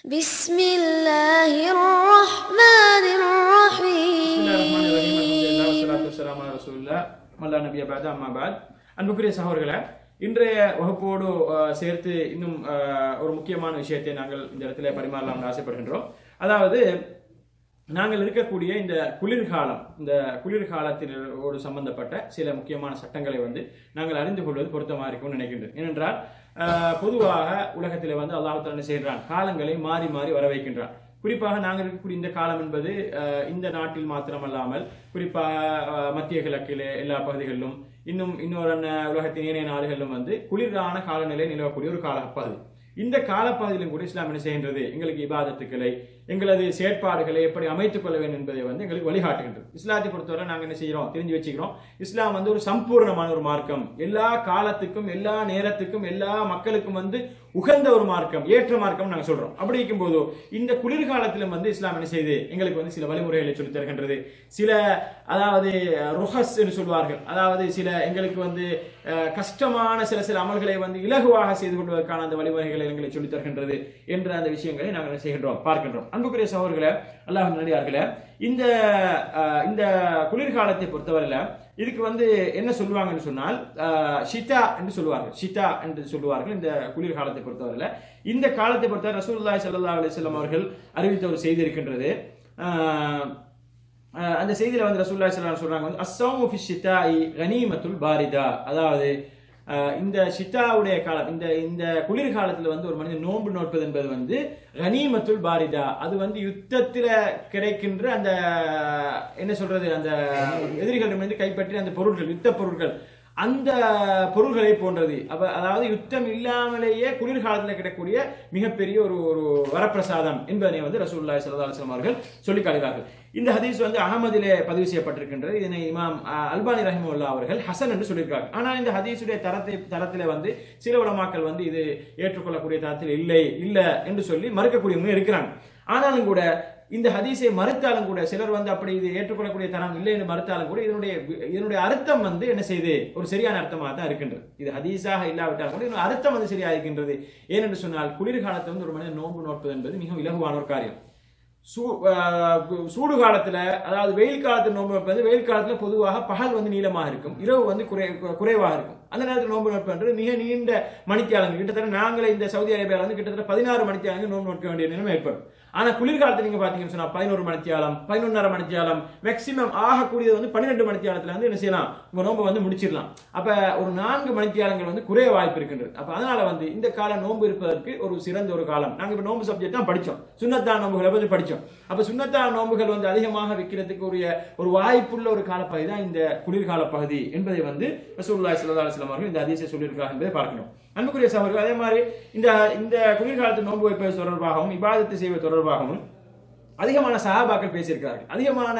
بسم الله الرحمن பிஸ்மில்லாஹிர் ரஹ்மானிர் ரஹீம். الرحيم அல்ஹம்துலில்லாஹ் வஸ்ஸலாத்து வஸ்ஸலாமு அலா ரசூலில்லாஹ் மல்லா நபிய பாத் அம்மா பாத் அன்புக்குரிய சகோதரர்களே இன்றைய வகுப்போடு அஹ், சேர்த்து இன்னும் அஹ், ஒரு முக்கியமான விஷயத்தை நாங்கள் இந்த இடத்துல பரிமாறலாம் ஆசைப்படுகின்றோம் அதாவது நாங்கள் இருக்கக்கூடிய இந்த குளிர்காலம் இந்த குளிர்காலத்தில் ஒரு சம்பந்தப்பட்ட சில முக்கியமான சட்டங்களை வந்து நாங்கள் அறிந்து கொள்வது பொருத்தமாக இருக்கும்னு நினைக்கின்றேன் ஏனென்றால் அஹ், பொதுவாக உலகத்தில் வந்து அல்லாஹ் என்ன செய்கிறான் காலங்களை மாறி மாறி வர வைக்கின்றான் குறிப்பாக நாங்கள் இருக்கக்கூடிய இந்த காலம் என்பது அஹ், இந்த நாட்டில் மாத்திரமல்லாமல் குறிப்பாக அஹ், மத்திய கிழக்கிலே எல்லா பகுதிகளிலும் இன்னும் இன்னொரு ந- உலகத்தின் ஏனைய நாடுகளிலும் வந்து குளிரான காலநிலை நிலவக்கூடிய ஒரு காலப்பகுதி இந்த காலப்பகுதியிலும் கூட இஸ்லாம் என்ன செய்கின்றது எங்களுக்கு இபாதத்துக்களை எங்களது செயற்பாடுகளை எப்படி அமைத்துக் கொள்ள வேண்டும் என்பதை வந்து எங்களுக்கு வழிகாட்டுகின்றது இஸ்லாத்தை பொறுத்தவரை நாங்கள் என்ன செய்கிறோம் தெரிஞ்சு வச்சுக்கிறோம் இஸ்லாம் வந்து ஒரு சம்பூர்ணமான ஒரு மார்க்கம் எல்லா காலத்துக்கும் எல்லா நேரத்துக்கும் எல்லா மக்களுக்கும் வந்து உகந்த ஒரு மார்க்கம் ஏற்ற மார்க்கம் நாங்கள் சொல்றோம் அப்படி இருக்கும்போது இந்த குளிர்காலத்திலும் வந்து இஸ்லாம் என்ன செய்யுது எங்களுக்கு வந்து சில வழிமுறைகளை சொல்லித் தருகின்றது சில அதாவது ருஹஸ் என்று சொல்வார்கள் அதாவது சில எங்களுக்கு வந்து அஹ், கஷ்டமான சில சில அமல்களை வந்து இலகுவாக செய்து கொள்வதற்கான அந்த வழிமுறைகளை எங்களுக்கு சொல்லித் தருகின்றது என்ற அந்த விஷயங்களை நாங்கள் என்ன செய்கின்றோம் பார்க்கின்றோம் அன்புக்குரிய சகோதரர்களே அல்லாஹ் நடிகார்களே இந்த அஹ், இந்த குளிர்காலத்தை பொறுத்தவரையில இதுக்கு வந்து என்ன சொல்லுவாங்கன்னு சொன்னால் அஹ், ஷிதா என்று சொல்லுவார்கள் ஷிதா என்று சொல்லுவார்கள் இந்த குளிர்காலத்தை பொறுத்தவரையில இந்த காலத்தை பொறுத்தவரை ரசூலுல்லாஹி ஸல்லல்லாஹு அலைஹி வஸல்லம் அவர்கள் அறிவித்த ஒரு செய்தி இருக்கின்றது அஹ், அஹ், அந்த செய்தியில வந்து ரசூலுல்லாஹி ஸல்லல்லாஹு அலைஹி சொல்றாங்க வந்து அஸ்ஸௌமு ஃபி ஷிதாஇ கனீமத்துல் பாரிதா அதாவது அஹ், இந்த ஷிதாவுடைய காலம் இந்த இந்த குளிர்காலத்துல வந்து ஒரு மனிதன் நோன்பு நோட்பது என்பது வந்து கனீமத்துல் பாரிதா அது வந்து யுத்தத்துல கிடைக்கின்ற அந்த என்ன சொல்றது அந்த எதிரிகளிடமிருந்து கைப்பற்றிய அந்த பொருட்கள் யுத்த பொருட்கள் அந்த பொருள்களை போன்றது அப்ப அதாவது யுத்தம் இல்லாமலேயே குளிர்காலத்தில் கிடைக்கக்கூடிய மிகப்பெரிய ஒரு ஒரு வரப்பிரசாதம் என்பதனை வந்து ரசூலுல்லாஹி ஸல்லல்லாஹு அலைஹி வஸல்லம் அவர்கள் சொல்லி காட்டுகிறார்கள் இந்த ஹதீஸ் வந்து அகமதிலே பதிவு செய்யப்பட்டிருக்கின்றது இதனை இமாம் அஹ், அல்பானி ரஹிமுல்லா அவர்கள் ஹசன் என்று சொல்லியிருக்காங்க ஆனால் இந்த ஹதீஸுடைய தரத்தை தரத்திலே வந்து சில உலமாக்கள் வந்து இது ஏற்றுக்கொள்ளக்கூடிய தரத்தில் இல்லை இல்லை என்று சொல்லி மறுக்கக்கூடியவங்க இருக்கிறாங்க ஆனாலும் கூட இந்த ஹதீஸை மறுத்தாலும் கூட சிலர் வந்து அப்படி இது ஏற்றுக்கொள்ளக்கூடிய தரம் இல்லை என்று மறுத்தாலும் கூட இதனுடைய இதனுடைய அர்த்தம் வந்து என்ன செய்யுது ஒரு சரியான அர்த்தமாக தான் இருக்கின்றது இது ஹதீஸாக இல்லாவிட்டாலும் கூட இதனுடைய அர்த்தம் வந்து சரியாக இருக்கின்றது ஏனென்று சொன்னால் குளிர்காலத்தை வந்து ஒரு மனிதன் நோன்பு நோட்பது என்பது மிகவும் இலகுவான ஒரு காரியம் சூ- ஆஹ் சூடு காலத்துல அதாவது வெயில் காலத்துல நோன்பு வைப்பது வெயில் காலத்துல பொதுவாக பகல் வந்து நீளமாக இருக்கும் இரவு வந்து குறை குறைவாக இருக்கும் அந்த நேரத்தில் நோன்பு நோட்பது மிக நீண்ட மணித்தியாலங்கள் கிட்டத்தட்ட நாங்களே இந்த சவுதி அரேபியாவில் வந்து கிட்டத்தட்ட பதினாறு மணித்தியாலங்கள் நோன்பு நோட்க வேண்டிய நிலைமை ஏற்படும் ஆனா குளிர்காலத்துல நீங்க பாத்தீங்கன்னு சொன்னா பதினோரு மணித்தியாலம் பதினொன்னரை மணித்தியாலம் மேக்சிமம் ஆகக்கூடியது வந்து பன்னிரெண்டு மணித்தியாலத்துல வந்து என்ன செய்யலாம் உங்க நோன்பை வந்து முடிச்சிடலாம் அப்ப ஒரு நான்கு மணித்தியாலங்கள் வந்து குறைய வாய்ப்பு இருக்கின்றது அப்ப அதனால வந்து இந்த கால நோன்பு இருப்பதற்கு ஒரு சிறந்த ஒரு காலம் நாங்க இப்ப நோன்பு சப்ஜெக்ட் தான் படிச்சோம் சுண்ணத்தா நோன்புகளை பத்தி படிச்சோம் அப்ப சுண்ணத்தா நோன்புகள் வந்து அதிகமாக விற்கிறதுக்கு உரிய ஒரு வாய்ப்புள்ள ஒரு காலப்பகுதி தான் இந்த குளிர்கால பகுதி என்பதை வந்து ரசூலுல்லாஹி ஸல்லல்லாஹு அலைஹி வஸல்லம் அவர்கள் இந்த ஹதீஸை சொல்லியிருக்கிறார்கள் என்பதை பார்க்கணும் அன்புக்குரிய சகோதரர்கள் அதே மாதிரி இந்த இந்த குளிர்காலத்தில் நோன்பு வைப்பது தொடர்பாகவும் இபாதத்தை செய்வது தொடர்பாகவும் அதிகமான சஹாபாக்கள் பேசியிருக்கிறார்கள் அதிகமான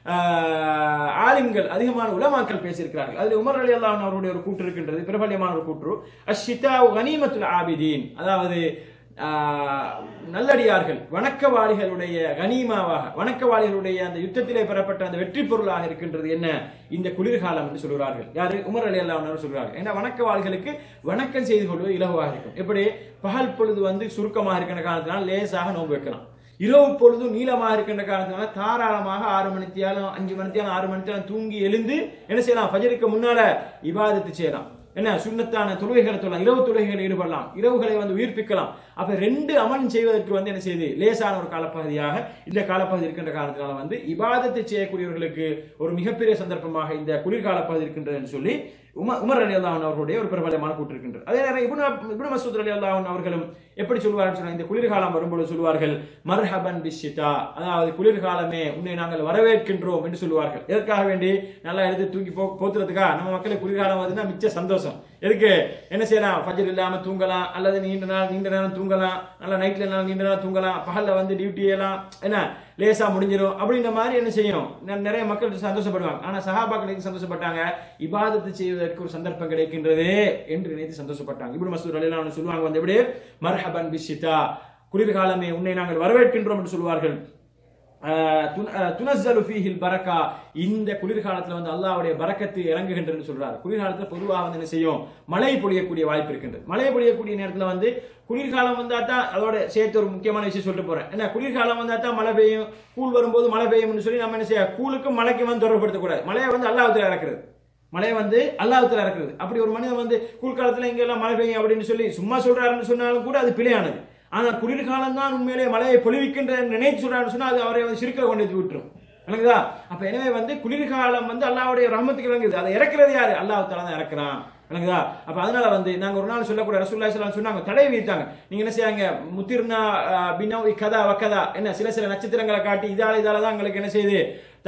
ஆஹ், ஆலிம்கள் அதிகமான உலமாக்கள் பேசியிருக்கிறார்கள் அதில் உமர் அலி அல்லாஹ் அவருடைய ஒரு கூற்று இருக்கின்றது பிரபல்யமான ஒரு கூற்று அஷிதா கனிமத்துல் ஆபிதீன் அதாவது ஆஹ், நல்லடியார்கள் வணக்கவாளிகளுடைய கனிமாவாக வணக்கவாளிகளுடைய அந்த யுத்தத்திலே பெறப்பட்ட அந்த வெற்றி பொருளாக இருக்கின்றது என்ன இந்த குளிர்காலம் என்று சொல்கிறார்கள் யாரு உமர் அலி அல்லாஹ் சொல்கிறார்கள் ஏன்னா வணக்கவாளிகளுக்கு வணக்கம் செய்து கொள்வது இலகுவாக இருக்கும் எப்படி பகல் பொழுது வந்து சுருக்கமாக இருக்கின்ற காரணத்தினால் லேசாக நோன்பு வைக்கலாம் இரவு பொழுதும் நீளமாக இருக்கின்ற காரணத்தினால தாராளமாக ஆறு மணித்தியாலும் அஞ்சு மணித்தியாலும் ஆறு மணித்தியாலும் தூங்கி எழுந்து என்ன செய்யலாம் ஃபஜருக்கு முன்னால இபாதத்து செய்யலாம் என்ன சுண்ணத்தான தொழுகைகளை தொழலாம் இரவு தொழுகைகளை ஈடுபடலாம் இரவுகளை வந்து உயிர்ப்பிக்கலாம் அப்ப ரெண்டு அமன் செய்வதற்கு வந்து என்ன செய்யுது லேசான ஒரு காலப்பகுதியாக இந்த காலப்பகுதி இருக்கின்ற காரணத்தினால வந்து இபாதத்தை செய்யக்கூடியவர்களுக்கு ஒரு மிகப்பெரிய சந்தர்ப்பமாக இந்த குளிர்கால பகுதி இருக்கின்றது என்று சொல்லி உம உமர் அலி அல்லாஹன் அவர்களுடைய ஒரு பிரபலமான கூட்டு இருக்கின்றது அதே நேரம் இப்னு இப்னு மசூத் அலி அல்லாஹன் அவர்களும் எப்படி சொல்வார்கள் சொன்னா இந்த குளிர்காலம் வரும்போது சொல்வார்கள் மர்ஹபன் பிஷிதா அதாவது குளிர்காலமே உன்னை நாங்கள் வரவேற்கின்றோம் என்று சொல்லுவார்கள் எதற்காக வேண்டி நல்லா எடுத்து தூக்கி போ போத்துறதுக்கா நம்ம மக்களுக்கு குளிர்காலம் வருதுன்னா மிச்ச சந்தோஷம் எதுக்கு என்ன செய்யலாம் ஃபஜர் இல்லாம தூங்கலாம் அல்லது நீண்ட நாள் நீண்ட நேரம் தூங்கலாம் நல்லா நைட்ல நாள் நீண்ட நேரம் தூங்கலாம் பகல்ல வந்து டியூட்டி எல்லாம் என்ன லேசா முடிஞ்சிடும் அப்படின்ற மாதிரி என்ன செய்யும் ந- நிறைய மக்கள் சந்தோஷப்படுவாங்க ஆனா சஹாபாக்களுக்கு சந்தோஷப்பட்டாங்க இபாதத்து செய்வதற்கு ஒரு சந்தர்ப்பம் கிடைக்கின்றது என்று நினைத்து சந்தோஷப்பட்டாங்க இப்படி மசூர் அலிலான்னு சொல்லுவாங்க வந்து எப்படி மர்ஹபன் பிஷிதா குளிர்காலமே உன்னை நாங்கள் வரவேற்கின்றோம் என்று சொல்வார்கள் ஆஹ் துன- ஆஹ் துனஸ்ஸலு ஃபீஹில் பரக்கா இந்த குளிர்காலத்துல வந்து அல்லாஹ்வுடைய பரக்கத்து இறங்குகின்றன்னு சொல்றாரு குளிர்காலத்துல பொதுவாக வந்து என்ன செய்யும் மழை பொழியக்கூடிய வாய்ப்பு இருக்கின்றது மழை பொழியக்கூடிய நேரத்துல வந்து குளிர்காலம் வந்தா தான் அதோட சேர்த்து ஒரு முக்கியமான விஷயம் சொல்லிட்டு போறேன் என்ன குளிர்காலம் வந்தா தான் மழை பெய்யும் கூழ் வரும்போது மழை பெய்யும்னு சொல்லி நம்ம என்ன செய்ய கூழுக்கும் மழைக்கும் வந்து தொடர்படுத்தக்கூடாது மழையை வந்து அல்லாஹ்வுல இறக்குறது மழையை வந்து அல்லாஹ்வுல இறக்குறது அப்படி ஒரு மனிதன் வந்து குளிர்காலத்துல இங்க எல்லாம் மழை பெய்யும் அப்படின்னு சொல்லி சும்மா சொல்றாருன்னு சொன்னாலும் கூட அது பிழையானது ஆனால் குளிர்காலம் தான் உண்மையிலே மழையை பொழிவிக்கின்ற நினைத்து சொல்றாருன்னு சொன்னா அது அவரை வந்து சிறுக்க கொண்டு வந்து விட்டுரும் விளங்குதா அப்ப எனவே வந்து குளிர்காலம் வந்து அல்லாஹ்வுடைய ரஹமத்துக்கு விளங்குது அதை இறக்குறது யாரு அல்லாஹ் தாலா தான் இறக்குறான் விளங்குதா அப்ப அதனால வந்து நாங்க ஒரு நாள் சொல்லக்கூடிய ரசூலுல்லாஹி ஸல்லல்லாஹு அலைஹி வஸல்லம் சொன்னாங்க தடை விதித்தாங்க நீங்க என்ன செய்யாங்க முத்திர்னா பினவி கதா வக்கதா என்ன சில சில நட்சத்திரங்களை காட்டி இதால இதால தான் உங்களுக்கு என்ன செய்யுது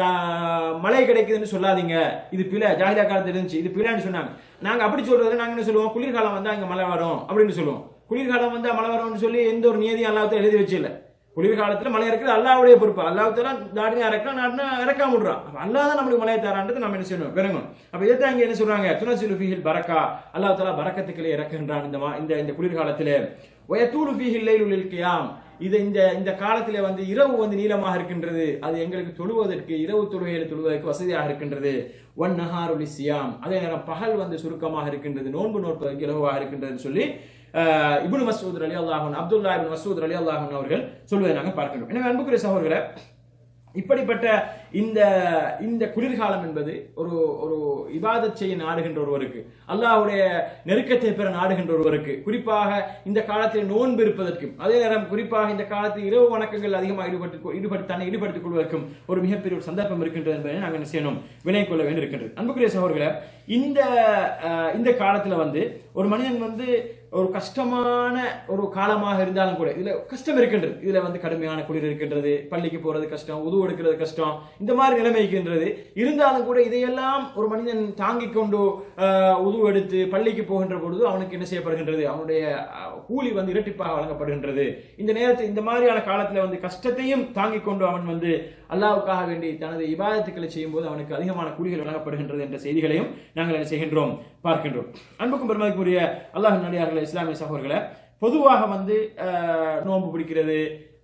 தா- மழை கிடைக்குதுன்னு சொல்லாதீங்க இது பிழை ஜாகிரா காலத்துல இருந்துச்சு இது பிழைன்னு சொன்னாங்க நாங்க அப்படி சொல்றது நாங்க என்ன சொல்லுவோம் குளிர்காலம் வந்தா இங்க மழை வரும் அப்படின்னு சொல்லுவோம் குளிர்காலம் வந்தா மழை வரும்னு சொல்லி எந்த ஒரு நியதியும் அல்லாஹ் எழுதி வச்சு இல்ல குளிர்காலத்துல மழை இருக்கிறது அல்லாவுடைய பொறுப்பு அல்லாஹ் நாடினா இறக்கலாம் நாடினா இறக்காம விடுறான் அப்ப அல்லாஹ் தான் நம்மளுக்கு மழையை தரான்றது நம்ம என்ன செய்யணும் விளங்கணும் அப்ப இதை இங்க என்ன சொல்றாங்க துனசிலு ஃபீஹில் பரக்கா அல்லாஹ் தாலா பரக்கத்துக்களை இறக்குகின்றான் இந்த மா- இந்த இந்த குளிர்காலத்திலே வயத்தூடு ஃபீஹில் லைலுலில் கியாம் இது இந்த இந்த காலத்திலே வந்து இரவு வந்து நீளமாக இருக்கின்றது அது எங்களுக்கு தொழுவதற்கு இரவு தொழுகையில் தொழுவதற்கு வசதியாக இருக்கின்றது ஒன் நஹாருலி சியாம் அதே நேரம் பகல் வந்து சுருக்கமாக இருக்கின்றது நோன்பு நோற்பதற்கு இலகுவாக இருக்கின்றது சொல்லி அஹ், இப்னு மசூத் அலி அல்லாஹன் அப்துல்லா இப்னு மசூத் அலி அல்லாஹன் அவர்கள் சொல்வதை நாங்கள் பார்க்கின்றோம் எனவே அன்புக்குரிய சகோதரர்களை இப்படிப்பட்ட இந்த இந்த குளிர்காலம் என்பது ஒரு ஒரு இபாதத் செய்ய நாடுகின்ற ஒருவருக்கு அல்லாஹ்வுடைய நெருக்கத்தை பெற நாடுகின்ற ஒருவருக்கு குறிப்பாக இந்த காலத்தில் நோன்பு இருப்பதற்கும் அதே நேரம் குறிப்பாக இந்த காலத்தில் இரவு வணக்கங்கள் அதிகமாக ஈடுபட்டு ஈடுபட்டு தன்னை ஈடுபடுத்திக் கொள்வதற்கும் ஒரு மிகப்பெரிய ஒரு சந்தர்ப்பம் இருக்கின்றது என்பதை நாங்கள் என்ன செய்யணும் வினை கொள்ள வேண்டியிருக்கின்றது அன்புக்குரிய சகோதரர்களே இந்த அஹ், இந்த காலத்துல வந்து ஒரு மனிதன் வந்து ஒரு கஷ்டமான ஒரு காலமாக இருந்தாலும் கூட இதுல கஷ்டம் இருக்கின்றது இதுல வந்து கடுமையான குளிர் இருக்கின்றது பள்ளிக்கு போறது கஷ்டம் உதவு எடுக்கிறது கஷ்டம் இந்த மாதிரி நிலைமை இருக்கின்றது இருந்தாலும் கூட இதையெல்லாம் ஒரு மனிதன் தாங்கிக் கொண்டு ஆஹ், உதவு எடுத்து பள்ளிக்கு போகின்ற பொழுது அவனுக்கு என்ன செய்யப்படுகின்றது அவனுடைய ஆஹ், கூலி வந்து இரட்டிப்பாக வழங்கப்படுகின்றது இந்த நேரத்தில் இந்த மாதிரியான காலத்துல வந்து கஷ்டத்தையும் தாங்கிக் கொண்டு அவன் வந்து அல்லாவுக்காக வேண்டி தனது இபாதத்துக்களை செய்யும் போது அவனுக்கு அதிகமான கூலிகள் வழங்கப்படுகின்றது என்ற செய்திகளையும் நாங்கள் என்ன செய்கின்றோம் பார்க்கின்றோம் அன்புக்கும் பெருமதிக்குரிய அல்லாஹ் நடிகார்களே இஸ்லாமிய சகோதரர்களை பொதுவாக வந்து ஆஹ், நோன்பு பிடிக்கிறது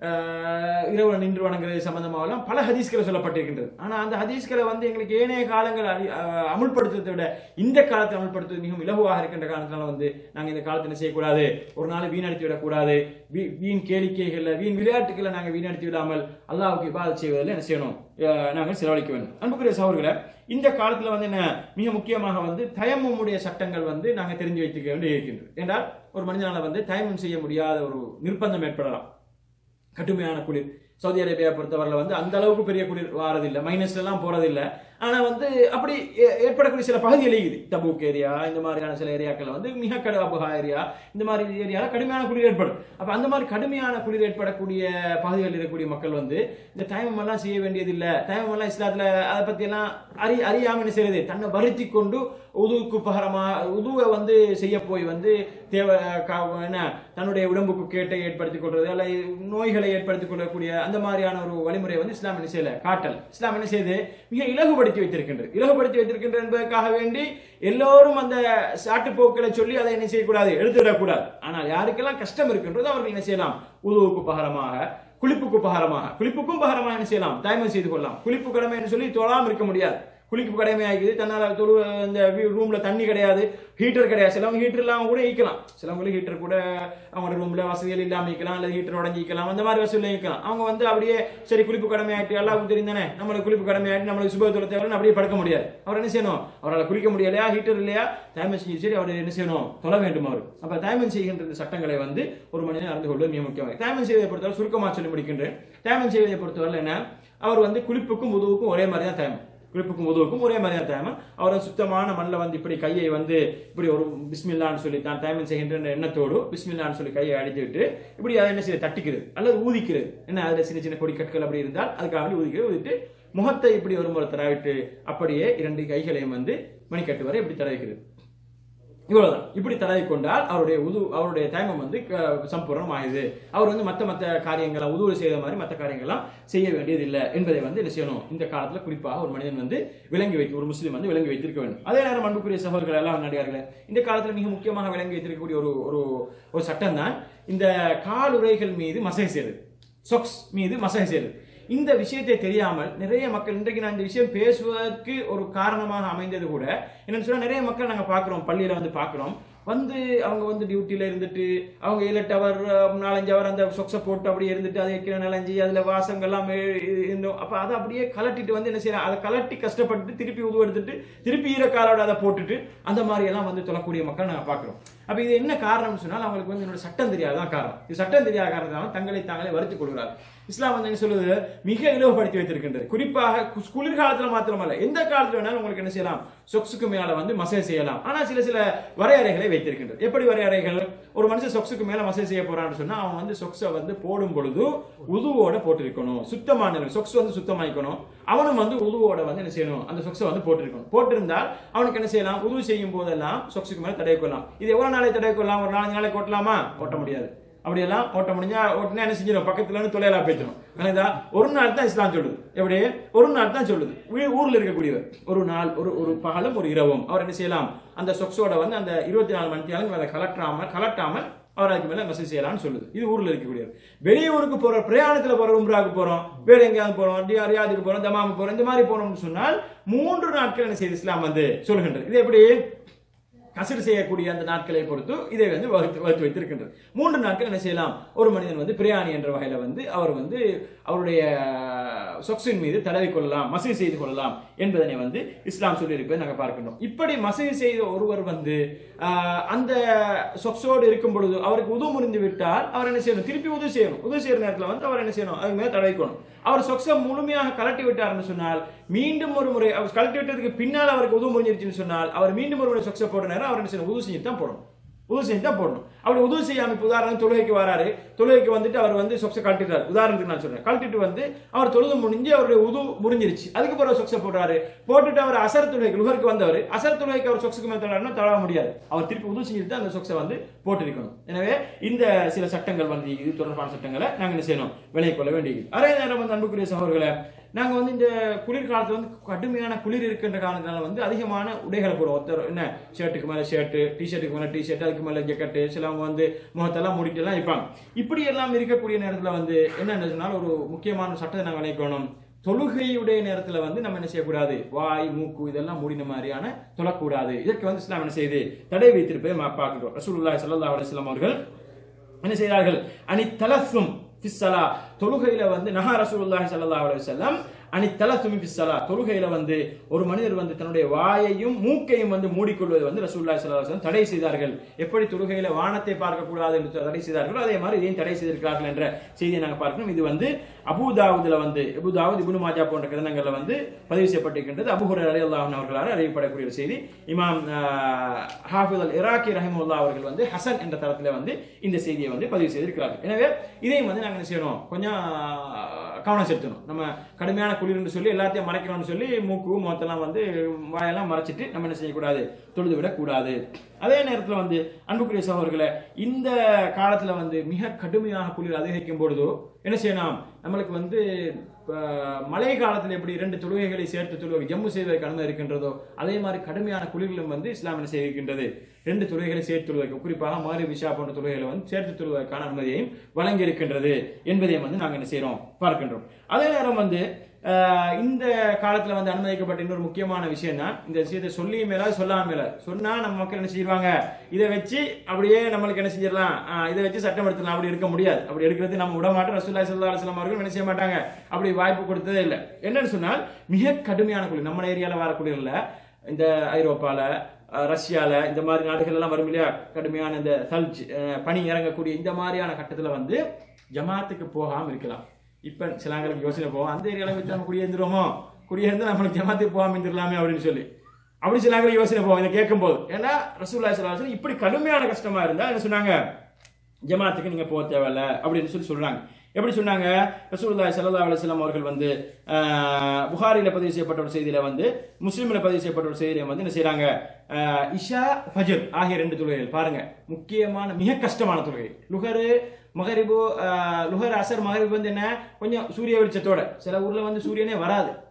ஆஹ், இரவு நின்று வணங்குறது சம்பந்தமாகலாம் பல ஹதீஸ்களை சொல்லப்பட்டிருக்கின்றது ஆனா அந்த ஹதீஸ்களை வந்து எங்களுக்கு ஏனைய காலங்கள் அறி- ஆஹ், அமுல்படுத்துவதை விட இந்த காலத்தை அமுல்படுத்துவது மிகவும் இலகுவாக இருக்கின்ற காரணத்தினால வந்து நாங்க இந்த காலத்தை என்ன செய்யக்கூடாது ஒரு நாள் வீணடித்து விடக்கூடாது வீ- வீண் கேளிக்கைகள்ல வீண் விளையாட்டுகளை நாங்க வீணடித்து விடாமல் அல்லாஹ்வுக்கு இபாதத் செய்வதில் என்ன செய்யணும் ஆஹ், நாங்கள் செலவழிக்க வேண்டும் அன்புக்குரிய சகோதரர்களை இந்த காலத்துல வந்து என்ன மிக முக்கியமாக வந்து தயமுடைய சட்டங்கள் வந்து நாங்க தெரிஞ்சு வைத்துக்க வேண்டி இருக்கின்றது என்றால் ஒரு மனிதனால வந்து தயமம் செய்ய முடியாத ஒரு நிர்பந்தம் ஏற்படலாம் கடுமையான குளிர் சவுதி அரேபியா பொறுத்தவரையில வந்து அந்த அளவுக்கு பெரிய குளிர் வாரதில்லை மைனஸ்ல எல்லாம் போறதில்லை ஆனா வந்து அப்படி ஏ- ஏற்படக்கூடிய சில பகுதிகள் இருக்குது தபூக் ஏரியா இந்த மாதிரியான சில ஏரியாக்கள் வந்து மிக கடு அபுகா ஏரியா இந்த மாதிரி ஏரியால கடுமையான குளிர் ஏற்படும் அப்ப அந்த மாதிரி கடுமையான குளிர் ஏற்படக்கூடிய பகுதிகளில் இருக்கக்கூடிய மக்கள் வந்து இந்த தயமம் எல்லாம் செய்ய வேண்டியது இல்ல தயமம் எல்லாம் இஸ்லாத்துல அதை பத்தி எல்லாம் அறி அறியாம என்ன செய்யறது தன்னை வருத்தி கொண்டு உதுவுக்கு பகரமா உதுவை வந்து செய்ய போய் வந்து தேவை கா- என்ன தன்னுடைய உடம்புக்கு கேட்டை ஏற்படுத்திக் கொள்றது அல்ல நோய்களை ஏற்படுத்திக் கொள்ளக்கூடிய அந்த மாதிரியான ஒரு வழிமுறை வந்து இஸ்லாம் என்ன செய்யல காட்டல் இஸ்லாம் என்ன செய்யுது மிக இலகுபடுத்தி வைத்திருக்கின்றது இலகுபடுத்தி வைத்திருக்கின்றது என்பதற்காக வேண்டி எல்லோரும் அந்த சாட்டு போக்களை சொல்லி அதை என்ன செய்யக்கூடாது எடுத்துவிடக்கூடாது ஆனால் யாருக்கெல்லாம் கஷ்டம் இருக்கின்றதோ அவர்கள் என்ன செய்யலாம் உதுவுக்கு பகரமாக குளிப்புக்கு பகரமாக குளிப்புக்கும் பகரமாக என்ன செய்யலாம் தயமம் செய்து கொள்ளலாம் குளிப்பு கடமை என்று சொல்லி தொழாம இருக்க முடியாது குளிப்பு கடமை ஆகிக்குது தன்னால தொழு இந்த ரூம்ல தண்ணி கிடையாது ஹீட்டர் கிடையாது சிலவங்க ஹீட்டர் இல்லாம கூட ஈக்கலாம் சிலவங்களுக்கு ஹீட்டர் கூட அவங்க ரூம்ல வசதிகள் இல்லாம ஈக்கலாம் அல்லது ஹீட்டர் உடஞ்சி ஈக்கலாம் அந்த மாதிரி வசதியில் ஈக்கலாம் அவங்க வந்து அப்படியே சரி குளிப்பு கடமை ஆகிட்டு எல்லாருக்கும் தெரியும் தானே நம்மளுக்கு குளிப்பு கடமை ஆகிட்டு நம்மளுக்கு சுபத்துல தேவைன்னு அப்படியே படுக்க முடியாது அவர் என்ன செய்யணும் அவரால் குளிக்க முடியலையா ஹீட்டர் இல்லையா தயமம் செஞ்சு சரி அவர் என்ன செய்யணும் தொழ வேண்டும் அவர் அப்ப தயமம் செய்கின்ற இந்த சட்டங்களை வந்து ஒரு மனிதன் அறிந்து கொள்வது மிக முக்கியமாக தயமம் செய்வதை பொறுத்தவரை சுருக்கமாக சொல்லி முடிக்கின்றேன் தயமம் செய்வதை பொறுத்தவரை என்ன அவர் வந்து குளிப்புக்கும் உதவுக்கும் ஒரே மாதிரி தான் தயமம் குளிப்புக்கும் உதவுக்கும் ஒரே மாதிரி தான் தயமம் அவர் சுத்தமான மண்ணில் வந்து இப்படி கையை வந்து இப்படி ஒரு பிஸ்மில்லான்னு சொல்லி தான் தயமம் செய்கின்ற எண்ணத்தோடு பிஸ்மில்லான்னு சொல்லி கையை அடித்து விட்டு இப்படி அதை என்ன செய்ய தட்டிக்கிறது அல்லது ஊதிக்கிறது என்ன அதுல சின்ன சின்ன பொடி கற்கள் அப்படி இருந்தால் அதுக்காக வேண்டி ஊதிக்கிறது ஊதிட்டு முகத்தை இப்படி ஒரு முறை தடவிட்டு அப்படியே இரண்டு கைகளையும் வந்து மணிக்கட்டு வரை இப்படி தடவிக்கிறது இவ்வளவுதான் இப்படி தடவி கொண்டால் அவருடைய உது அவருடைய தயமம் வந்து க- சம்பூர்ணம் ஆகுது அவர் வந்து மத்த மத்த காரியங்களை உதவு செய்த மாதிரி மத்த காரியங்கள்லாம் செய்ய வேண்டியதில்லை என்பதை வந்து என்ன செய்யணும் இந்த காலத்துல குறிப்பாக ஒரு மனிதன் வந்து விளங்கி வைக்க ஒரு முஸ்லீம் வந்து விளங்கி வைத்திருக்க வேண்டும் அதே நேரம் அன்புக்குரிய சகோதரர்கள் எல்லாம் நடிகார்களே இந்த காலத்துல மிக முக்கியமாக விளங்கி வைத்திருக்கக்கூடிய ஒரு ஒரு ஒரு சட்டம் தான் இந்த காலுறைகள் மீது மசை செய்யுது சொக்ஸ் மீது மசை செய்யுது இந்த விஷயத்தை தெரியாமல் நிறைய மக்கள் இன்றைக்கு நான் இந்த விஷயம் பேசுவதற்கு ஒரு காரணமாக அமைந்தது கூட என்னன்னு சொன்னா நிறைய மக்கள் நாங்க பார்க்கிறோம் பள்ளியில வந்து பார்க்கிறோம் வந்து அவங்க வந்து டியூட்டில இருந்துட்டு அவங்க ஏழு எட்டு அவர் நாலஞ்சு அவர் அந்த சொக்ஸை போட்டு அப்படியே இருந்துட்டு அதை வைக்கிற நாலஞ்சு அதுல வாசங்கள்லாம் இருந்தோம் அப்ப அதை அப்படியே கலட்டிட்டு வந்து என்ன செய்யறாங்க அதை கலட்டி கஷ்டப்பட்டு திருப்பி உதவு எடுத்துட்டு திருப்பி ஈரக்காலோட அதை போட்டுட்டு அந்த மாதிரி எல்லாம் வந்து தொழக்கூடிய மக்கள் நாங்க பார்க்கிறோம் அப்ப இது என்ன காரணம்னு சொன்னால் அவங்களுக்கு வந்து என்னோட சட்டம் தெரியாதான் காரணம் இது சட்டம் தெரியாத காரணத்தால தங்களை தாங்களே வருத்திக் கொள்கிறார் இஸ்லாம் வந்து என்ன சொல்லுது மிக இலவுபடுத்தி வைத்திருக்கின்றது குறிப்பாக கு- குளிர்காலத்துல மாத்திரமல்ல எந்த காலத்துல வேணாலும் உங்களுக்கு என்ன செய்யலாம் சொக்ஸுக்கு மேல வந்து மசேஜ் செய்யலாம் ஆனா சில சில வரையறைகளை வைத்திருக்கின்றது எப்படி வரையறைகள் ஒரு மனுஷன் சொக்ஸுக்கு மேல மசேஜ் செய்ய போறான்னு சொன்னா அவன் வந்து சொக்ஸை வந்து போடும் பொழுது உதுவோட போட்டிருக்கணும் சுத்தமான சொக்ஸ் வந்து சுத்தமாயிக்கணும் அவனும் வந்து உதுவோட வந்து என்ன செய்யணும் அந்த சொக்ஸை வந்து போட்டிருக்கணும் போட்டிருந்தால் அவனுக்கு என்ன செய்யலாம் உதவு செய்யும் போதெல்லாம் சொக்ஸுக்கு மேல தடவை கொள்ளலாம் இது எவ்வளவு நாளை தடவை கொள்ளலாம் ஒரு நாலஞ்சு நாளைக்கு ஓட்டலாமா ஓட்ட முடியாது அப்படியெல்லாம் ஓட்ட முடிஞ்சா ஓட்டினா என்ன செஞ்சிடும் பக்கத்துல இருந்து தொலைலா பேச்சிடும் விளங்குதா ஒரு நாள் தான் இஸ்லாம் சொல்லுது எப்படி ஒரு நாள் தான் சொல்லுது வீ- ஊர்ல இருக்கக்கூடியவர் ஒரு நாள் ஒரு ஒரு பகலும் ஒரு இரவும் அவர் என்ன செய்யலாம் அந்த சொக்ஸோட வந்து அந்த இருபத்தி நாலு மணி நேரம் அதை கலட்டாமல் கலட்டாமல் அவர் அதுக்கு மேல மெசேஜ் செய்யலாம்னு சொல்லுது இது ஊர்ல இருக்கக்கூடியவர் வெளியூருக்கு போற பிரயாணத்துல போற உம்ராவுக்கு போறோம் வேற எங்கேயாவது போறோம் ரியா- ரியாதுக்கு போறோம் தமாமுக்கு போறோம் இந்த மாதிரி போறோம்னு சொன்னால் மூன்று நாட்கள் என்ன செய்யுது இஸ்லாம் வந்து சொல்லுகின்றது இது எப்படி கசடு செய்யக்கூடிய அந்த நாட்களை பொறுத்து இதை வந்து வகுத்து வகுத்து வைத்திருக்கின்றது மூன்று நாட்கள் என்ன செய்யலாம் ஒரு மனிதன் வந்து பிரியாணி என்ற வகையில வந்து அவர் வந்து அவருடைய சொக்ஸின் மீது தடவி கொள்ளலாம் மசூதி செய்து கொள்ளலாம் என்பதனை வந்து இஸ்லாம் சொல்லியிருப்பதை நாங்கள் பார்க்கின்றோம் இப்படி மசூதி செய்த ஒருவர் வந்து ஆஹ், அந்த சொக்ஸோடு இருக்கும் பொழுது அவருக்கு உதவு முறிந்து விட்டால் அவர் என்ன செய்யணும் திருப்பி உதவி செய்யணும் உதவி செய்யற நேரத்தில் வந்து அவர் என்ன செய்யணும் அதுக்கு மேலே தடவிக்கணும் அவர் சொக்ஸை முழுமையாக கலட்டி விட்டார்னு சொன்னால் மீண்டும் ஒரு முறை அவர் கலட்டி விட்டதுக்கு பின்னால் அவருக்கு உதவு முறிஞ்சிருச்சுன்னு சொன்னால் அவர் மீண்டும் ஒரு முறை சொக்ஸை போடுற நேரம் அவர் என்ன செய்யணும் உதவு செஞ்சு தான் போடணும் உதவு செஞ்சு தான் போடணும் அப்படி உதவு செய்யாம இப்ப உதாரணம் தொழுகைக்கு வராரு தொழுகைக்கு வந்துட்டு அவர் வந்து சொக்ஸை கழட்டிட்டார் உதாரணத்துக்கு நான் சொல்றேன் கழட்டிட்டு வந்து அவர் தொழுது முடிஞ்சு அவருடைய உது முறிஞ்சிருச்சு அதுக்கு பிறகு சொக்ஸை போடுறாரு போட்டுட்டு அவர் அசர் தொழுகைக்கு லுகருக்கு வந்தவர் அசர் தொழுகைக்கு அவர் சொக்ஸுக்கு மேல தடாருன்னா தட முடியாது அவர் திருப்பி உதவு செஞ்சுட்டு தான் அந்த சொக்ஸை வந்து போட்டிருக்கணும் எனவே இந்த சில சட்டங்கள் வந்து இது தொடர்பான சட்டங்களை நாங்க என்ன செய்யணும் விலை கொள்ள வேண்டியது அதே நேரம் வந்து அன்புக்குரிய சகோதரர்களை நாங்க வந்து இந்த குளிர்காலத்துல வந்து கடுமையான குளிர் இருக்கின்ற காரணத்தினால வந்து அதிகமான உடைகளை போடுவோம் ஒருத்தர் என்ன ஷர்ட்டுக்கு மேல ஷர்ட்டு டிஷர்ட்டுக்கு மேல டிஷர்ட் அதுக்கு மேல ஜக்கெட்டு சிலவங்க வந்து முகத்தெல்லாம் மூடிட்டு எல்லாம் இருப்பாங்க இப்படி எல்லாம் இருக்கக்கூடிய நேரத்துல வந்து என்ன சொன்னால் ஒரு முக்கியமான சட்டத்தை நாங்கள் நினைக்கணும் தொழுகையுடைய நேரத்துல வந்து நம்ம என்ன செய்யக்கூடாது வாய் மூக்கு இதெல்லாம் மூடின மாதிரியான தொழக்கூடாது இதற்கு வந்து இஸ்லாம் என்ன செய்யுது தடை வைத்திருப்பதை நம்ம பார்க்கிறோம் ரசூலுல்லாஹி ஸல்லல்லாஹு அலைஹி வஸல்லம் அவர்கள் என்ன செய்கிறார்கள் அனி தலசும் ஃபிஸ்ஸலா தொழுகையில வந்து நஹா ரசூலுல்லாஹி ஸல்லல்லாஹு அலைஹி வஸல்லம் அனி தலசும் ஃபிஸ்ஸலா தொழுகையில வந்து ஒரு மனிதர் வந்து தன்னுடைய வாயையும் மூக்கையும் வந்து மூடிக்கொள்வது வந்து ரசூலுல்லாஹி ஸல்லல்லாஹு அலைஹி வஸல்லம் தடை செய்தார்கள் எப்படி தொழுகையில வானத்தை பார்க்க கூடாது என்று தடை செய்தார்களோ அதே மாதிரி இதையும் தடை செய்திருக்கிறார்கள் என்ற செய்தியை நாங்க பார்க்கணும் இது வந்து அபூதாவுதுல வந்து அபூதாவுத் இப்னு மாஜா போன்ற கிரந்தங்கள்ல வந்து பதிவு செய்யப்பட்டிருக்கின்றது அபு ஹுரைரா ரலியல்லாஹு அன்ஹு அவர்களால் அறியப்படக்கூடிய ஒரு செய்தி இமாம் ஆஹ், ஹாஃபிஸ் அல் இராக்கி ரஹிமுல்லா அவர்கள் வந்து ஹசன் என்ற தரத்துல வந்து இந்த செய்தியை வந்து பதிவு செய்திருக்கிறார்கள் எனவே இதையும் வந்து நாங்க என்ன செய்யணும் கொஞ்சம் ஆஹ், கவனம் செலுத்தணும் நம்ம கடுமையான குளிர்னு சொல்லி எல்லாத்தையும் மறைக்கணும்னு சொல்லி மூக்கு முகத்தெல்லாம் வந்து வாயெல்லாம் மறைச்சிட்டு நம்ம என்ன செய்யக்கூடாது தொழுது விடக்கூடாது அதே நேரத்துல வந்து அன்புக்குரிய சகோதரர்களை இந்த காலத்துல வந்து மிக கடுமையாக குளிர் அதிகரிக்கும் பொழுதோ என்ன செய்யணும் நம்மளுக்கு வந்து அஹ், மழை காலத்துல எப்படி இரண்டு தொழுகைகளை சேர்த்து தொழுகை ஜம்மு செய்வதற்கு அனுமதி இருக்கின்றதோ அதே மாதிரி கடுமையான குளிர்களும் வந்து இஸ்லாம் என்ன செய்திருக்கின்றது ரெண்டு தொழுகைகளை சேர்த்து தொழுவதற்கு குறிப்பாக மாரி விஷா போன்ற தொழுகைகளை வந்து சேர்த்து தொழுவதற்கான அனுமதியையும் வழங்கி இருக்கின்றது என்பதையும் வந்து நாங்க என்ன செய்றோம் பார்க்கின்றோம் அதே நேரம் வந்து அஹ், இந்த காலத்துல வந்து அனுமதிக்கப்பட்ட இன்னொரு முக்கியமான விஷயம் தான் இந்த விஷயத்தை சொல்லியும் மேல சொல்லாம மேல சொன்னா நம்ம மக்கள் என்ன செய்வாங்க இதை வச்சு அப்படியே நம்மளுக்கு என்ன செஞ்சிடலாம் அஹ், இதை வச்சு சட்டம் எடுத்துலாம் அப்படி எடுக்க முடியாது அப்படி எடுக்கிறது நம்ம விட மாட்டோம் ரசூல்லா சல்லா அலுவலாம் அவர்கள் என்ன செய்ய மாட்டாங்க அப்படி வாய்ப்பு கொடுத்ததே இல்லை என்னன்னு சொன்னால் மிக கடுமையான குளிர் நம்ம ஏரியால வர குளிர்ல இந்த ஐரோப்பால அஹ், ரஷ்யால இந்த மாதிரி நாடுகள் எல்லாம் வரும் இல்லையா கடுமையான இந்த சல்ஜ் அஹ், பனி இறங்கக்கூடிய இந்த மாதிரியான கட்டத்துல வந்து ஜமாத்துக்கு போகாம இருக்கலாம் இப்ப சிலாங்களுக்கு யோசனை போவோம் அந்த ஏரியால வச்சு நம்ம குடியேந்துருவோமோ குடியேந்து நம்மளுக்கு ஜமாத்துக்கு போகாம இருந்துடலாமே அப்படின்னு சொல்லி அப்படி சிலாங்களுக்கு யோசனை போவோம் இதை கேட்கும்போது ஏன்னா ரசூல்லா ஸல்லல்லாஹு இப்படி கடுமையான கஷ்டமா இருந்தா என்ன சொன்னாங்க ஜமாத்துக்கு நீங்க போக தேவையில்ல அப்படின்னு சொல்லி சொல்றாங்க எப்படி சொன்னாங்க ரசூலுல்லாஹி ஸல்லல்லாஹு அலைஹி வஸல்லம் அவர்கள் வந்து ஆஹ், புகாரில பதிவு செய்யப்பட்ட ஒரு செய்தியில வந்து முஸ்லிம்ல பதிவு செய்யப்பட்ட ஒரு செய்தியில வந்து என்ன செய்றாங்க ஆஹ், இஷா ஃபஜர் ஆகிய ரெண்டு தொழுகைகள் பாருங்க முக்கியமான மிக கஷ்டமான தொழுகை லுகரு மகரிபு ஆஹ், லுகர் அசர் மகரிபு வந்து என்ன கொஞ்சம் சூரிய வெளிச்சத்தோட சில ஊர்ல வந்து சூரியனே வராது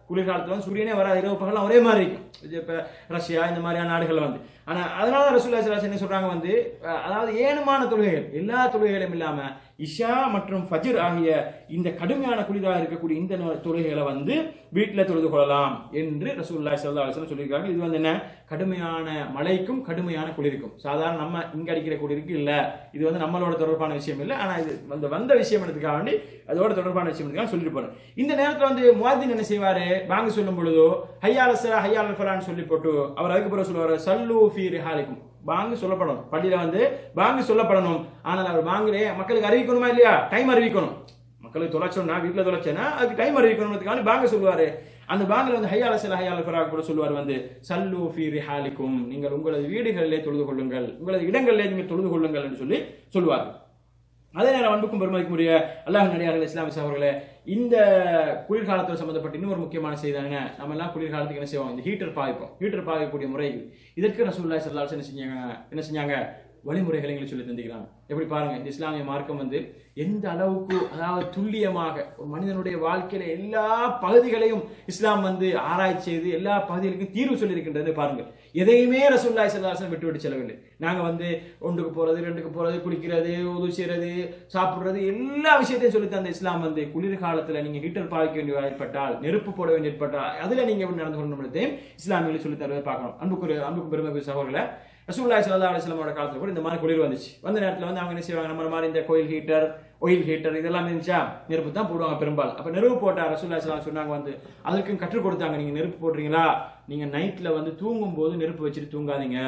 குளிர்காலத்துல வந்து சூரியனே வராது இரவு பகலாம் ஒரே மாதிரி இருக்கும் இது இப்ப ரஷ்யா இந்த மாதிரியான நாடுகள் வந்து ஆனா அதனால தான் ரசூல்லா ஸல்லல்லாஹு அலைஹி வஸல்லம் என்ன சொல்றாங்க வந்து அஹ், அதாவது ஏனுமான தொழுகைகள் எல்லா தொழுகைகளும் இல்லாம இஷா மற்றும் ஃபஜ்ர் ஆகிய இந்த கடுமையான குளிராக இருக்கக்கூடிய இந்த நோ- தொழுகைகளை வந்து வீட்டில் தொழுது கொள்ளலாம் என்று ரசூலுல்லாஹி ஸல்லல்லாஹு அலைஹி வஸல்லம் சொல்லியிருக்காங்க இது வந்து என்ன கடுமையான மழைக்கும் கடுமையான குளிருக்கும் சாதாரண நம்ம இங்க அடிக்கிற குளிருக்கு இல்ல இது வந்து நம்மளோட தொடர்பான விஷயம் இல்லை ஆனா இது அந்த வந்த விஷயம் எடுத்துக்காக வேண்டி அதோட தொடர்பான விஷயம் எடுத்துக்காக சொல்லிட்டு போறேன் இந்த நேரத்துல வந்து முவாதின் என்ன செய்வாரு வாங்க சொல்லும் பொழுதோ ஹையால ச ஹையால ஃபலான்னு சொல்லி போட்டு அவர் அதுக்கு பிறகு சொல்லுவாரு சல்லு ஃபீ ரிஹாலிக்கும் பாங்கு சொல்லப்படணும் பள்ளியில வந்து பாங்கு சொல்லப்படணும் ஆனால் அவர் பாங்குலே மக்களுக்கு அறிவிக்கணுமா இல்லையா டைம் அறிவிக்கணும் மக்களுக்கு தொலைச்சோம்னா வீட்டுல தொலைச்சேன்னா அதுக்கு டைம் அறிவிக்கணும்ன்றதுக்காண்டி பாங்க சொல்லுவாரு அந்த பாங்கில் வந்து ஹையால சில ஹையால ஃபராக் கூட சொல்லுவார் வந்து சல்லு ஃபீ ரிஹாலிக்கும் நீங்கள் உங்களது வீடுகளிலே தொழுது கொள்ளுங்கள் உங்களது இடங்களிலே நீங்கள் தொழுது கொள்ளுங்கள் என்று சொல்லி சொல்லுவார் அதே நேரம் அன்புக்கும் பெருமதிக்கும் உரிய அல்லாஹ் நடிகார்கள் இஸ்லாமிய சகோதரர்களே இந்த குளிர்காலத்தோடு சம்பந்தப்பட்ட இன்னொரு முக்கியமான செய்தாங்க நம்ம எல்லாம் குளிர்காலத்துக்கு என்ன செய்வோம் இந்த ஹீட்டர் பாய்ப்போம் ஹீட்டர் பாயக்கூடிய முறைகள் இதற்கு ரசூலுல்லாஹி ஸல்லல்லாஹு அலைஹி வஸல்லம் என்ன செஞ்சாங்க என்ன செஞ்சாங்க வழிமுறைகளை எங்களுக்கு சொல்லி தந்திக்கிறாங்க எப்படி பாருங்க இந்த இஸ்லாமிய மார்க்கம் வந்து எந்த அளவுக்கு அதாவது துல்லியமாக ஒரு மனிதனுடைய வாழ்க்கையில எல்லா பகுதிகளையும் இஸ்லாம் வந்து ஆராய்ச்சி செய்து எல்லா பகுதிகளுக்கும் தீர்வு சொல்லியிருக்கின்றது பாருங்க எதையுமே ரசூல்லாய் சல்லாசன் விட்டு விட்டு செல்லவில்லை நாங்க வந்து ஒன்றுக்கு போறது ரெண்டுக்கு போறது குளிக்கிறது உதவி செய்யறது சாப்பிடுறது எல்லா விஷயத்தையும் சொல்லி தந்த இஸ்லாம் வந்து குளிர்காலத்துல நீங்க ஹீட்டர் பாய்க்க வேண்டிய ஏற்பட்டால் நெருப்பு போட வேண்டிய ஏற்பட்டால் அதுல நீங்க எப்படி நடந்து கொள்ளணும் இஸ்லாமியில் சொல்லி தருவதை பார்க்கணும் அன்புக்கு அன்புக்கு பெருமை சகோதரர்களை ரசூல்லாய் சல்லா அலிஸ்லாமோட காலத்துல கூட இந்த மாதிரி குளிர் வந்துச்சு வந்த நேரத்துல வந்து அவங்க என்ன செய்வாங்க நம்ம மாதிரி இந்த கோயில் ஹீட்டர் ஒயில் ஹீட்டர் இதெல்லாம் இருந்துச்சா நெருப்பு தான் போடுவாங்க பெரும்பாலும் அப்ப நெருப்பு போட்டா ரசூல்லா சலாம் சொன்னாங்க வந்து அதுக்கும் கற்றுக் கொடுத்தாங்க நீங்க நெருப்பு போடுறீங்களா நீங்க நைட்ல வந்து தூங்கும் போது நெருப்பு வச்சுட்டு தூங்காதீங்க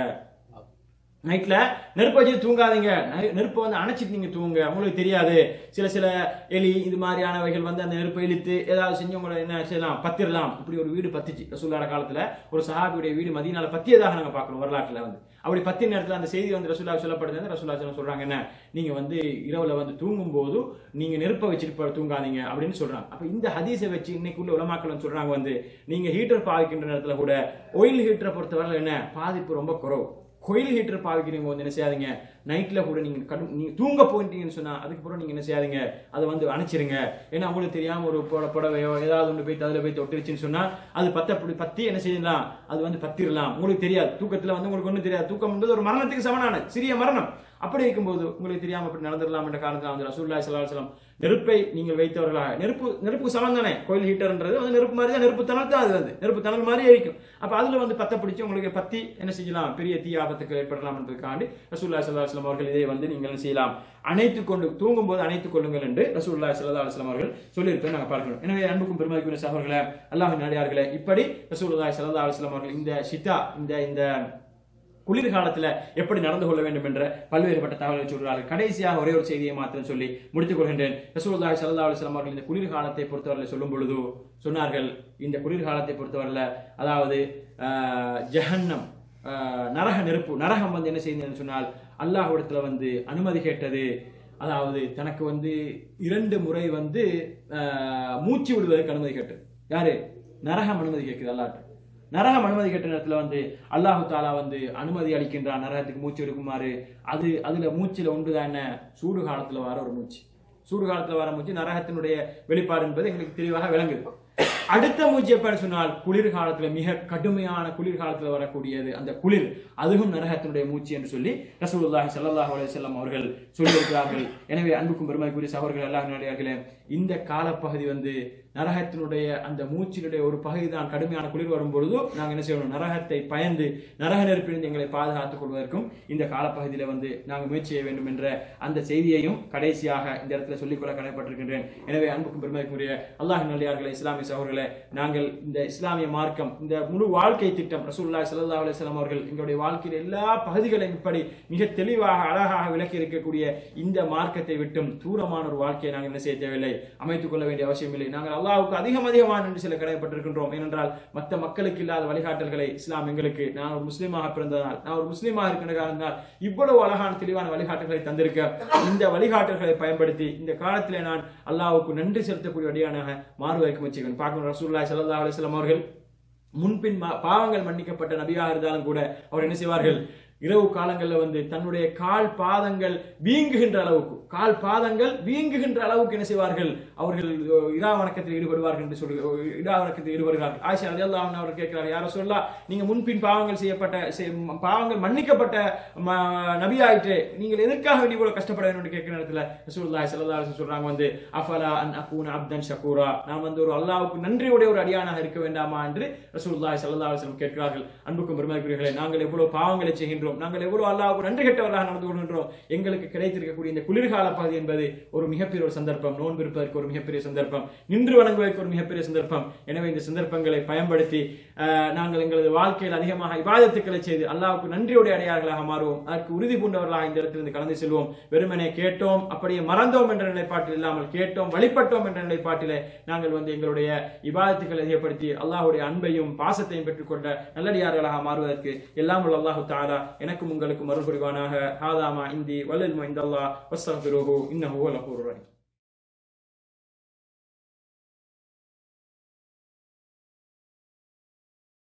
நைட்ல நெருப்பு வச்சு தூங்காதீங்க நெ- நெருப்பை வந்து அணைச்சிட்டு நீங்க தூங்க உங்களுக்கு தெரியாது சில சில எலி இது மாதிரியானவைகள் வந்து அந்த நெருப்பை இழுத்து ஏதாவது செஞ்சு உங்களை என்ன செய்யலாம் பத்திரலாம் இப்படி ஒரு வீடு பத்திச்சு ரசூல்லாட காலத்துல ஒரு சஹாபியுடைய வீடு மதியனால பத்தியதாக நாங்க பார்க்கணும் வரலாற்றுல வந்து அப்படி பத்திய நேரத்துல அந்த செய்தி வந்து ரசூல்லா சொல்லப்படுது ரசூல்லா சொல்லம் சொல்றாங்க என்ன நீங்க வந்து இரவுல வந்து தூங்கும் போது நீங்க நெருப்பை வச்சுட்டு ப- தூங்காதீங்க அப்படின்னு சொல்றாங்க அப்ப இந்த ஹதீஸை வச்சு இன்னைக்கு உள்ள உலமாக்கள் வந்து சொல்றாங்க வந்து நீங்க ஹீட்டர் பாவிக்கின்ற நேரத்துல கூட ஒயில் ஹீட்டரை பொறுத்தவரை என்ன பாதிப்பு ரொம்ப குறவு கோயில் ஹீட்டர் பாவிக்கிறீங்க வந்து என்ன செய்யாதீங்க நைட்ல கூட நீங்க கடும் நீங்க தூங்க போயிட்டீங்கன்னு சொன்னா அதுக்கப்புறம் நீங்க என்ன செய்யாதீங்க அதை வந்து அணைச்சிருங்க ஏன்னா உங்களுக்கு தெரியாம ஒரு புட புடவையோ ஏதாவது ஒன்று போய் அதுல போய் தொட்டுருச்சுன்னு சொன்னா அது பத்த அப்படி பத்தி என்ன செய்யலாம் அது வந்து பத்திரலாம் உங்களுக்கு தெரியாது தூக்கத்துல வந்து உங்களுக்கு ஒன்றும் தெரியாது தூக்கம் என்பது ஒரு மரணத்துக்கு சமனான சிறிய மரணம் அப்படி இருக்கும்போது உங்களுக்கு தெரியாம அப்படி நடந்துடலாம் என்ற காரணத்தில் வந்து ரசூல்லாய் சல்லா அலுவலம் நெருப்பை நீங்கள் வைத்தவர்களாக நெருப்பு நெருப்புக்கு சமம் தானே கோயில் ஹீட்டர்ன்றது வந்து நெருப்பு மாதிரி தான் நெருப்பு தணல் தான் அது வந்து நெருப்பு தணல் மாதிரி இருக்கும் அப்ப அதுல வந்து பத்த பிடிச்சு உங்களுக்கு பத்தி என்ன செய்யலாம் பெரிய தீ ஆபத்துக்கு ஏற்படலாம் என்பதற்காண்டி ரசூல்லாய் சல்லா அலுவலம் அவர்கள் இதை வந்து நீங்கள் என்ன செய்யலாம் அணைத்துக் கொண்டு தூங்கும் போது அணைத்துக் கொள்ளுங்கள் என்று ரசூல்லாய் சல்லா அலுவலம் அவர்கள் சொல்லியிருப்பதை நாங்கள் பார்க்கிறோம் எனவே அன்புக்கும் பெருமதிக்குரிய சகோதரர்களே அல்லாஹின் நாடியார்களே இப்படி ரசூலுல்லாஹி சல்லா அலுவலம் அவர்கள் இந்த ஷிதா இந்த இந்த குளிர்காலத்துல எப்படி நடந்து கொள்ள வேண்டும் என்ற பல்வேறுபட்ட தகவல்களை சொல்கிறார்கள் கடைசியாக ஒரே ஒரு செய்தியை மாத்திரம் சொல்லி முடித்துக் கொள்கின்றேன் ரசூலுல்லாஹி ஸல்லல்லாஹு அலைஹி வஸல்லம் அவர்கள் இந்த குளிர்காலத்தை பொறுத்தவரை சொல்லும் பொழுது சொன்னார்கள் இந்த குளிர்காலத்தை பொறுத்தவரையில அதாவது ஆஹ், ஜஹன்னம் ஆஹ், நரக நெருப்பு நரகம் வந்து என்ன செய்யுதுன்னு சொன்னால் அல்லாஹ்விடத்துல வந்து அனுமதி கேட்டது அதாவது தனக்கு வந்து இரண்டு முறை வந்து ஆஹ், மூச்சு விடுவதற்கு அனுமதி கேட்டது யாரு நரகம் அனுமதி கேட்குது அல்லாஹ்ட்ட நரகம் அனுமதி கேட்ட நேரத்துல வந்து அல்லாஹு தாலா வந்து அனுமதி அளிக்கின்றான் நரகத்துக்கு மூச்சு எடுக்குமாறு அது அதுல மூச்சுல ஒன்றுதான் என்ன சூடு காலத்துல வர ஒரு மூச்சு சூடு காலத்துல வர மூச்சு நரகத்தினுடைய வெளிப்பாடு என்பது எங்களுக்கு தெளிவாக விளங்குது அடுத்த மூச்சு எப்பன்னு சொன்னால் குளிர்காலத்துல மிக கடுமையான குளிர்காலத்துல வரக்கூடியது அந்த குளிர் அதுவும் நரகத்தினுடைய மூச்சு என்று சொல்லி ரசூலுல்லாஹி ஸல்லல்லாஹு அலைஹி வஸல்லம் அவர்கள் சொல்லியிருக்கிறார்கள் எனவே அன்புக்கும் பெருமைக்குரிய சகோதரர்கள் எல்லாம் நடிகார்களே இந்த காலப்பகுதி வந்து நரகத்தினுடைய அந்த மூச்சினுடைய ஒரு பகுதி தான் கடுமையான குளிர் வரும் பொழுது நாங்கள் என்ன செய்யணும் நரகத்தை பயந்து நரக நெருப்பிலிருந்து எங்களை பாதுகாத்துக் கொள்வதற்கும் இந்த காலப்பகுதியில வந்து நாங்கள் முயற்சி செய்ய வேண்டும் என்ற அந்த செய்தியையும் கடைசியாக இந்த இடத்துல சொல்லிக்கொள்ள கடமைப்பட்டிருக்கின்றேன் எனவே அன்புக்கும் பெருமைக்குரிய அல்லாஹ் நல்லியார்களே இஸ்லாமிய சகோதரர்களே நாங்கள் இந்த இஸ்லாமிய மார்க்கம் இந்த முழு வாழ்க்கை திட்டம் ரசூலுல்லாஹி ஸல்லல்லாஹு அலைஹி வஸல்லம் அவர்கள் எங்களுடைய வாழ்க்கையில் எல்லா பகுதிகளையும் இப்படி மிக தெளிவாக அழகாக விளக்கி இருக்கக்கூடிய இந்த மார்க்கத்தை விட்டும் தூரமான ஒரு வாழ்க்கையை நாங்கள் என்ன செய்ய தேவையில்லை அமைத்துக் கொள்ள வேண்டிய அவசியம் இல்லை நாங்கள் அல்லாஹ்வுக்கு அதிகம் அதிகமான நன்றி செல்ல கடமைப்பட்டிருக்கின்றோம் ஏனென்றால் மற்ற மக்களுக்கு இல்லாத வழிகாட்டல்களை இஸ்லாம் எங்களுக்கு நான் ஒரு முஸ்லீமாக பிறந்ததால் நான் ஒரு முஸ்லீமாக இருக்கின்ற காரணத்தால் இவ்வளவு அழகான தெளிவான வழிகாட்டல்களை தந்திருக்க இந்த வழிகாட்டல்களை பயன்படுத்தி இந்த காலத்திலே நான் அல்லாஹ்வுக்கு நன்றி செலுத்தக்கூடிய வழியானாக மாறுவதற்கு முயற்சிக்கிறேன் பார்க்கணும் ரசூலுல்லாஹி ஸல்லல்லாஹு அலைஹி வஸல்லம் அவர்கள் முன்பின் மா- பாவங்கள் மன்னிக்கப்பட்ட நபியாக இருந்தாலும் கூட அவர் என்ன செய்வார்கள் இரவு காலங்கள்ல வந்து தன்னுடைய கால் பாதங்கள் வீங்குகின்ற அளவுக்கு கால் பாதங்கள் வீங்குகின்ற அளவுக்கு என்ன செய்வார்கள் அவர்கள் அஹ், இரா வணக்கத்தில் ஈடுபடுவார்கள் என்று சொல்லி அஹ், இரா வணக்கத்தில் ஈடுபடுகிறார்கள் ஆயிஷா ரலியல்லாஹு அன்ஹா அவர் கேட்கிறார் யார சொல்லா நீங்க முன்பின் பாவங்கள் செய்யப்பட்ட செய்- ம- பாவங்கள் மன்னிக்கப்பட்ட ம- நபி ஆயிற்று நீங்கள் எதற்காக வேண்டி இவ்வளவு கஷ்டப்பட வேண்டும் என்று கேட்கிற நேரத்துல ரசூலுல்லாஹி ஸல்லல்லாஹு அலைஹி வஸல்லம் சொல்றாங்க வந்து அஃபலா அன் அகூன அப்தன் ஷகூரா நான் வந்து ஒரு அல்லாஹ்வுக்கு நன்றியுடைய ஒரு அடியானாக இருக்க வேண்டாமா என்று ரசூலுல்லாஹி ஸல்லல்லாஹு அலைஹி வஸல்லம் கேட்கிறார்கள் அன்புக்கும் பெருமதிக்குரியவர்களே நாங்கள் எவ்வளவு பாவங்களை செய்கின்றோம் நாங்கள் எவ்வளவு அல்லாஹ்வுக்கு நன்றி கெட்டவர்களாக நடந்து கொள்கின்றோம் எங்களுக்கு கிடைத்திருக்கக்கூடிய இந்த குளிர்கால பகுதி என்பது ஒரு மிகப்பெரிய ஒரு சந்தர்ப்பம் நோன்பு இருப்பதற்கு ஒரு மிகப்பெரிய சந்தர்ப்பம் நின்று வணங்குவதற்கு ஒரு மிகப்பெரிய சந்தர்ப்பம் எனவே இந்த சந்தர்ப்பங்களை பயன்படுத்தி அஹ், நாங்கள் எங்களது வாழ்க்கையில் அதிகமாக இபாதத்துக்களை செய்து அல்லாஹ்வுக்கு நன்றியுடைய அடையாளர்களாக மாறுவோம் அதற்கு உறுதி பூண்டவர்களாக இந்த இடத்திலிருந்து கலந்து செல்வோம் வெறுமனே கேட்டோம் அப்படியே மறந்தோம் என்ற நிலைப்பாட்டில் இல்லாமல் கேட்டோம் வழிபட்டோம் என்ற நிலைப்பாட்டிலே நாங்கள் வந்து எங்களுடைய இபாதத்துக்களை அதிகப்படுத்தி அல்லாஹ்வுடைய அன்பையும் பாசத்தையும் பெற்றுக்கொண்ட நல்லடியார்களாக மாறுவதற்கு எல்லாம் உள்ள அல்லாஹு தாலா எனக்கும் உங்களுக்கும் அருள் புரிவானாக ஹாதாமா இந்தி வல்லல் இந்தல்லா வஸ்தஃபிருஹு இன்னஹு ஹுவல் கஃபூருர் ரஹீம்